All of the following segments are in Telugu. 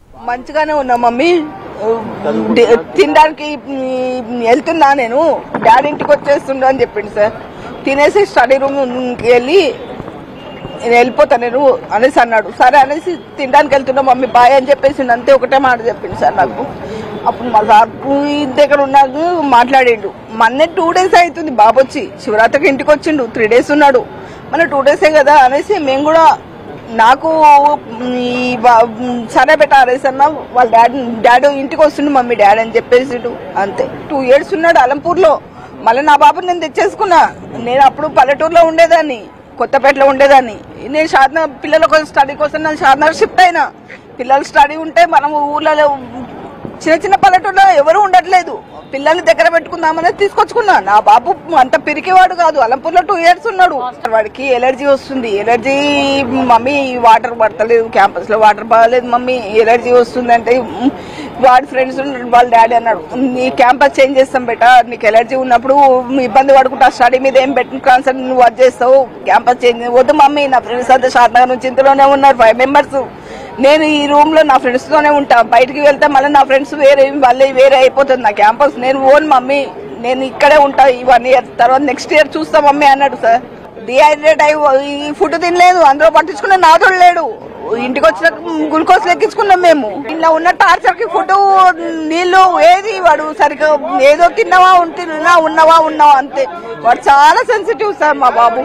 మంచిగానే ఉన్నా మమ్మీ డి- తినడానికి మ్, వెళ్తున్నా నేను డాడీ ఇంటికి వచ్చేస్తుండ అని చెప్పిండు సార్ తినేసి స్టడీ రూమ్కి వెళ్ళి నేను వెళ్ళిపోతా నేను అనేసి అన్నాడు సరే అనేసి తినడానికి వెళ్తున్నా మమ్మీ బాయ్ అని చెప్పేసి అంతే ఒకటే మాట చెప్పింది సార్ నాకు అప్పుడు మా సార్ ఇంటి దగ్గర ఉన్నాక మాట్లాడిండు మొన్నే టూ డేస్ అవుతుంది బాబు వచ్చి శివరాత్రికి ఇంటికి వచ్చిండు త్రీ డేస్ ఉన్నాడు మన టూ డేసే కదా అనేసి మేము కూడా నాకు ఈ బా- సరే బెట అనేసి అన్న వాళ్ళ డాడీ డాడీ ఇంటికి వస్తుండు మమ్మీ డాడీ అని చెప్పేసిండు అంతే టూ ఇయర్స్ ఉన్నాడు అలంపూర్లో మళ్ళీ నా బాబు నేను తెచ్చేసుకున్నా నేను అప్పుడు పల్లెటూరులో ఉండేదాన్ని కొత్తపేటలో ఉండేదాన్ని నేను షాద్నా పిల్లల కోసం స్టడీ కోసం నేను షాద్నగర్ షిఫ్ట్ అయినా పిల్లలు స్టడీ ఉంటే మనం ఊర్లలో చిన్న చిన్న పల్లెటూరులో ఎవరు ఉండట్లేదు పిల్లల్ని దగ్గర పెట్టుకుందామని తీసుకొచ్చుకున్నా నా బాబు అంత పిరికివాడు కాదు అలంపూర్లో టూ ఇయర్స్ ఉన్నాడు వాడికి ఎలర్జీ వస్తుంది ఎలర్జీ మమ్మీ వాటర్ పడతలేదు క్యాంపస్ లో వాటర్ బాగాలేదు మమ్మీ ఎలర్జీ వస్తుంది అంటే "ఉమ్, వాడి ఫ్రెండ్స్ వాళ్ళ డాడీ అన్నాడు నీ క్యాంపస్ చేంజ్ చేస్తాం బెట నీకు ఎలర్జీ ఉన్నప్పుడు ఇబ్బంది పడుకుంటా స్టడీ మీద ఏం పెట్టిన కాన్సెప్ట్ నువ్వు అది చేస్తావు క్యాంపస్ చేంజ్ వద్దు మమ్మీ నా ఫ్రెండ్స్ అంతా షాద్నగర్ నుంచి ఇంతలోనే ఉన్నారు ఫైవ్ మెంబర్స్ నేను ఈ రూమ్ లో నా ఫ్రెండ్స్ తోనే ఉంటా బయటికి వెళ్తే మళ్ళీ నా ఫ్రెండ్స్ వేరే మళ్ళీ వేరే అయిపోతుంది నా క్యాంపస్ నేను ఓన్ మమ్మీ నేను ఇక్కడే ఉంటా ఈ వన్ ఇయర్ తర్వాత నెక్స్ట్ ఇయర్ చూస్తా మమ్మీ అన్నాడు సార్ డిహైడ్రేట్ అయి ఈ ఫుడ్ తినలేదు అందులో పట్టించుకున్న నాతో లేడు ఇంటికి వచ్చిన గ్లూకోజ్ లెక్కించుకున్నాం మేము ఇలా ఉన్న టార్చర్ కి ఫుడ్ నీళ్లు ఏది వాడు సరిగ్గా ఏదో తిన్నావా తిన్నా ఉన్నావా ఉన్నావా అంతే వాడు చాలా సెన్సిటివ్ సార్ మా బాబు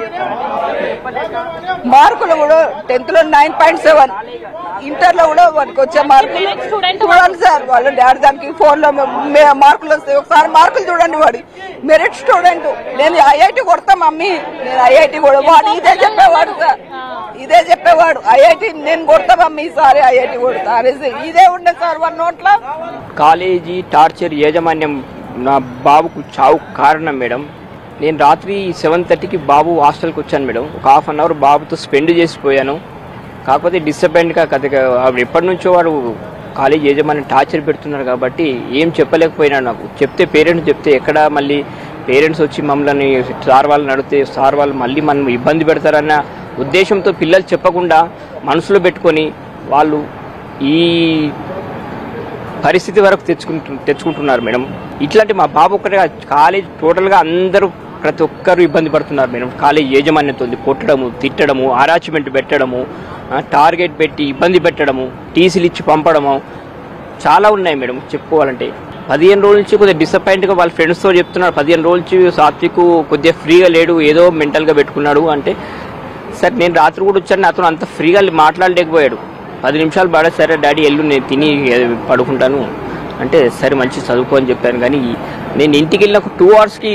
మార్కులు కూడా టెన్త్ లో నైన్ పాయింట్ సెవెన్ ఇంటర్ లో కూడా వాడికి వచ్చే మార్కులు చూడండి సార్ వాళ్ళ డాడీ దానికి ఫోన్ లో మే- మార్కులు వస్తాయి ఒకసారి మార్కులు చూడండి వాడి మెరిట్ స్టూడెంట్ నేను ఐఐటి కొడతా మమ్మీ నేను ఐఐటి కూడా వాడు ఇదే చెప్పేవాడు సార్ ఇదే చెప్పేవాడు ఐఐటి నేను కొడతా మమ్మీ ఈసారి ఐఐటి కొడతా అనేసి ఇదే ఉండే సార్ వన్ నోట్లో కాలేజీ టార్చర్ యాజమాన్యం నా బాబుకు చావు కారణం మేడం నేను రాత్రి సెవెన్ థర్టీకి బాబు హాస్టల్కి వచ్చాను మేడం ఒక హాఫ్ అన్ అవర్ బాబుతో స్పెండ్ చేసిపోయాను కాకపోతే డిసప్పాయింట్గా కథ ఆవిడ ఎప్పటి నుంచో వాడు కాలేజ్ యజమాని టార్చర్ పెడుతున్నారు కాబట్టి ఏం చెప్పలేకపోయినాడు నాకు చెప్తే పేరెంట్స్ చెప్తే ఎక్కడ మళ్ళీ పేరెంట్స్ వచ్చి మమ్మల్ని సార్ వాళ్ళని అడిగితే సార్ వాళ్ళు మళ్ళీ మనం ఇబ్బంది పెడతారన్న ఉద్దేశంతో పిల్లలు చెప్పకుండా మనసులో పెట్టుకొని వాళ్ళు ఈ పరిస్థితి వరకు తెచ్చుకుంటు తెచ్చుకుంటున్నారు మేడం ఇట్లాంటి మా బాబు ఒక్కటే కాదు, కాలేజ్ టోటల్గా అందరూ ప్రతి ఒక్కరు ఇబ్బంది పడుతున్నారు మేడం కాలేజ్ యాజమాన్యత ఉంది కొట్టడము తిట్టడము అరాచ్మెంట్ పెట్టడము ఆ, టార్గెట్ పెట్టి ఇబ్బంది పెట్టడము టీసీలు ఇచ్చి పంపడము చాలా ఉన్నాయి మేడం చెప్పుకోవాలంటే పదిహేను రోజుల నుంచి కొద్దిగా డిసప్పాయింట్గా వాళ్ళ ఫ్రెండ్స్తో చెప్తున్నారు పదిహేను రోజుల నుంచి సాత్విక్ కొద్దిగా ఫ్రీగా లేడు ఏదో మెంటల్గా పెట్టుకున్నాడు అంటే సార్ నేను రాత్రి కూడా వచ్చాను నాతో అంత ఫ్రీగా మాట్లాడలేకపోయాడు పది నిమిషాలు పడే సరే డాడీ ఎల్లు నేను తిని పడుకుంటాను అంటే సరే మంచి చదువుకో అని చెప్పాను కానీ నేను ఇంటికి వెళ్ళిన ఒక టూ అవర్స్కి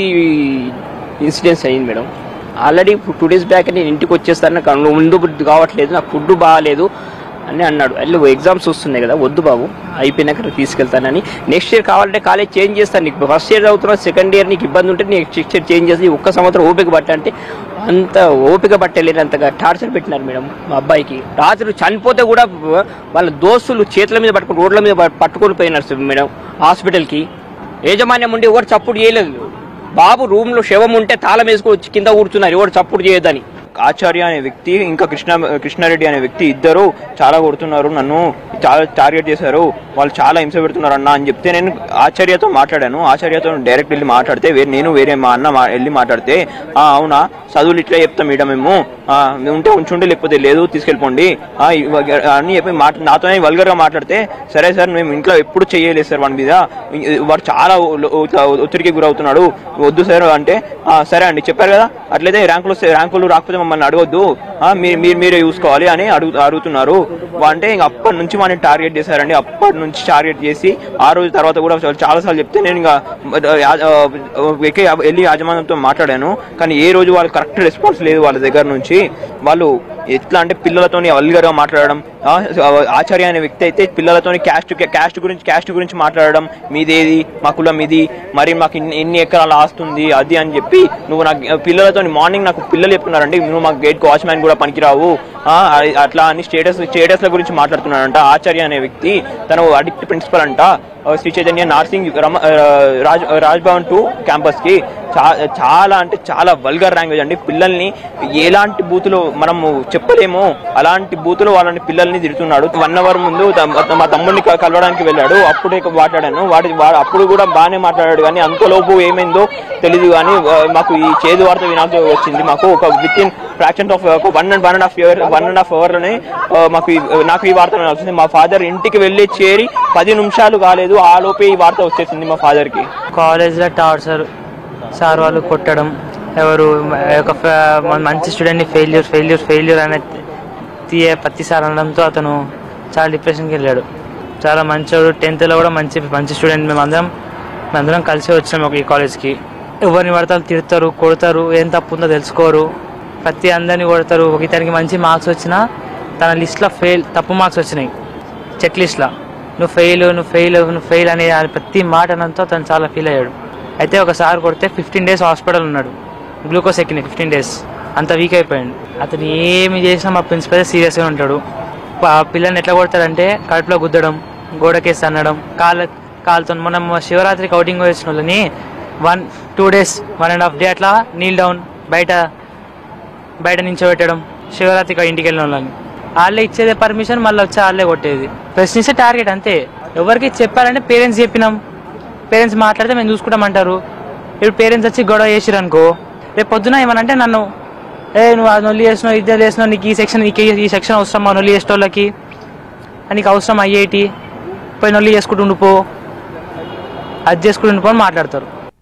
ఇన్సిడెన్స్ అయింది madam already two days back నేను ఇంటికి వచ్చేస్తాను నాకు అన్నం ముందు బుద్ధి కావట్లేదు నాకు ఫుడ్ బాగాలేదు అని అన్నాడు అల్లు ఎగ్జామ్స్ వస్తున్నాయి కదా వద్దు బాబు అయిపోయినాక తీసుకెళ్తానని నెక్స్ట్ ఇయర్ కావాలంటే కాలేజ్ చేంజ్ చేస్తాను నీకు ఫస్ట్ ఇయర్ చదువుతున్నావు సెకండ్ ఇయర్ నీకు ఇబ్బంది ఉంటే నీకు నెక్స్ట్ ఇయర్ చేంజ్ చేసి ఒక్క సంవత్సరం ఓపిక పట్ట అంటే అంత ఓపిక పట్టలేనంతగా టార్చర్ పెట్టినారు మేడం మా అబ్బాయికి రాత్రి చనిపోతే కూడా వాళ్ళ దోస్తులు చేతుల మీద పట్టుకుని రోడ్ల మీద ప- పట్టుకొని పోయినారు సార్ మేడం హాస్పిటల్కి యాజమాన్యం ఉండి ఎవరు చప్పుడు చేయలేదు బాబు రూమ్ లో శవం ఉంటే తాళం వేసుకొని వచ్చి కింద కూర్చున్నారు ఎవరు చప్పుడు చేయొద్దని ఆచార్య అనే వ్యక్తి ఇంకా కృష్ణ కృష్ణారెడ్డి అనే వ్యక్తి ఇద్దరు చాలా కొడుతున్నారు నన్ను చాలా టార్గెట్ చేశారు వాళ్ళు చాలా హింస పెడుతున్నారు అన్న అని చెప్తే నేను ఆచార్యతో మాట్లాడాను ఆచార్యతో డైరెక్ట్ వెళ్ళి మాట్లాడితే వేరే నేను వేరే మా అన్న మా- వెళ్ళి మాట్లాడితే "ఆ, అవునా చదువులు ఇట్లా చెప్తాం మేడం మేము ఆ, మేము ఉంటే ఉంచుండి లేకపోతే లేదు తీసుకెళ్ళిపోండి ఆ, ఇవ- అని చెప్పి మాట నాతోనే వల్గర్గా మాట్లాడితే సరే సార్ మేము ఇంట్లో ఎప్పుడు చేయలేదు సార్ వాడి మీద వాడు చాలా ఒ- ఒ- ఒత్తిడికి గురవుతున్నాడు వద్దు సార్ అంటే "ఆ, సరే అండి చెప్పారు కదా అట్లయితే ర్యాంకులు వస్తే ర్యాంకులు రాకపోతే మమ్మల్ని అడగొద్దు ఆ, మీ- మీరు మీరే చూసుకోవాలి అని అడుగు అడుగుతున్నారు వా- అంటే ఇంక అప్పటి నుంచి మనని టార్గెట్ చేశారండి అప్పటి నుంచి టార్గెట్ చేసి ఆ రోజు తర్వాత కూడా చాలా సార్లు చెప్తే నేను ఇంకా యా- ఆ, ఎక్కి వెళ్ళి యాజమాన్యంతో మాట్లాడాను కానీ ఏ రోజు వాళ్ళు కరెక్ట్ రెస్పాన్స్ లేదు వాళ్ళ దగ్గర నుంచి వాళ్ళు ఎట్లా అంటే పిల్లలతోని వల్గర్గా మాట్లాడడం ఆ, ఆచార్య అనే వ్యక్తి అయితే పిల్లలతోని క్యాస్ట్ క్యాస్ట్ గురించి క్యాస్ట్ గురించి మాట్లాడడం మీదేది మా కులం ఇది మరి మాకు ఇన్ని ఎన్ని ఎకరాలు ఆస్తుంది అది అని చెప్పి నువ్వు నాకు పిల్లలతో మార్నింగ్ నాకు పిల్లలు చెప్తున్నారండి నువ్వు మాకు గేట్ వాచ్మ్యాన్ కూడా పనికిరావు ఆ, అ- అట్లా అని స్టేటస్ స్టేటస్ల గురించి మాట్లాడుతున్నాడంట ఆచార్య అనే వ్యక్తి తను అడిక్ట్ ప్రిన్సిపల్ అంట ఆ, శ్రీ చైతన్య నార్సింగ్ రమ ఆ, రాజ్ రాజ్ భవన్ టూ క్యాంపస్ కి చా- చాలా అంటే చాలా వల్గర్ లాంగ్వేజ్ అండి పిల్లల్ని ఎలాంటి బూతులో మనము చెప్పలేమో అలాంటి బూతులో వాళ్ళని పిల్లల్ని తిడుతున్నాడు వన్ అవర్ ముందు త- మా తమ్ముడిని క- కలవడానికి వెళ్ళాడు అప్పుడే మాట్లాడాను వాడి వా- అప్పుడు కూడా బాగానే మాట్లాడాడు కానీ అంతలోపు ఏమైందో తెలియదు కానీ ఆ, మాకు ఈ చేదు వార్త వినాల్సి వచ్చింది మాకు ఒక విత్ ఇన్ ఫ్రాక్షన్ ఆఫ్ ఒక one and one and half year one and half అవర్లోనే మాకు ఈ- నాకు ఈ వార్త వినాల్సి వచ్చింది మా ఫాదర్ ఇంటికి వెళ్ళి చేరి పది నిమిషాలు కాలేదు ఆ లోపే ఈ వార్త వచ్చేసింది మా ఫాదర్కి కాలేజ్లో టార్చర్ సార్ వాళ్ళు కొట్టడం ఎవరు ఒక ఫ- మ- మంచి స్టూడెంట్ని ఫెయిల్యూర్ ఫెయిల్యూర్ ఫెయిల్యూర్ అనే తీయ ప్రతిసారి అనడంతో అతను చాలా డిప్రెషన్కి వెళ్ళాడు చాలా మంచోడు టెన్త్లో కూడా మంచి మంచి స్టూడెంట్ మేమందరం మేమందరం కలిసి వచ్చినాం ఒక ఈ కాలేజ్కి ఎవరిని పడతారు తిడతారు కొడతారు ఏం తప్పు ఉందో తెలుసుకోరు ప్రతి అందరిని కొడతారు ఒక ఇతనికి మంచి మార్క్స్ వచ్చినా తన లిస్ట్లో ఫెయిల్ తప్పు మార్క్స్ వచ్చినాయి చెక్ లిస్ట్లో నువ్వు ఫెయిల్ నువ్వు ఫెయిల్ నువ్వు ఫెయిల్ అనే ఆ ప్రతి మాట అనంతో తను చాలా ఫీల్ అయ్యాడు అయితే ఒకసారి కొడితే ఫిఫ్టీన్ డేస్ హాస్పిటల్ ఉన్నాడు గ్లూకోజ్ ఎక్కినాయి ఫిఫ్టీన్ డేస్ అంత వీక్ అయిపోయాడు అతను ఏమి చేసినా మా ప్రిన్సిపల్ సీరియస్గా ఉంటాడు ఆ పిల్లల్ని ఎట్లా కొడతాడంటే కడుపులో గుద్దడం గోడకేసి అనడం కాళ్ళ కాలుతో మనం శివరాత్రికి అవుటింగ్ వచ్చిన వాళ్ళని one two days one and half day అట్లా నీల్ డౌన్ బయట బయట నించోబెట్టడం శివరాత్రికి ఇంటికి వెళ్ళిన వాళ్ళని వాళ్ళే ఇచ్చేదే పర్మిషన్ మళ్ళీ వచ్చి వాళ్ళే కొట్టేది ప్రశ్నిస్తే టార్గెట్ అంతే ఎవరికి చెప్పాలంటే పేరెంట్స్ చెప్పినాం పేరెంట్స్ మాట్లాడితే మేము చూసుకుంటామంటారు ఇప్పుడు పేరెంట్స్ వచ్చి గొడవ చేసిరు అనుకో రేపు పొద్దున ఏమనంటే నన్ను ఏ నువ్వు ఆ నొల్లి చేసినావు ఇది చేసినావు నీకు ఈ సెక్షన్ నీకు ఈ- ఈ సెక్షన్ అవసరం మా నొల్లి చేసేటోళ్ళకి నీకు అవసరం అయ్యేటి పోయి నొల్లి చేసుకుంటూ ఉండిపో అది చేసుకుంటూ ఉండిపో అని మాట్లాడతారు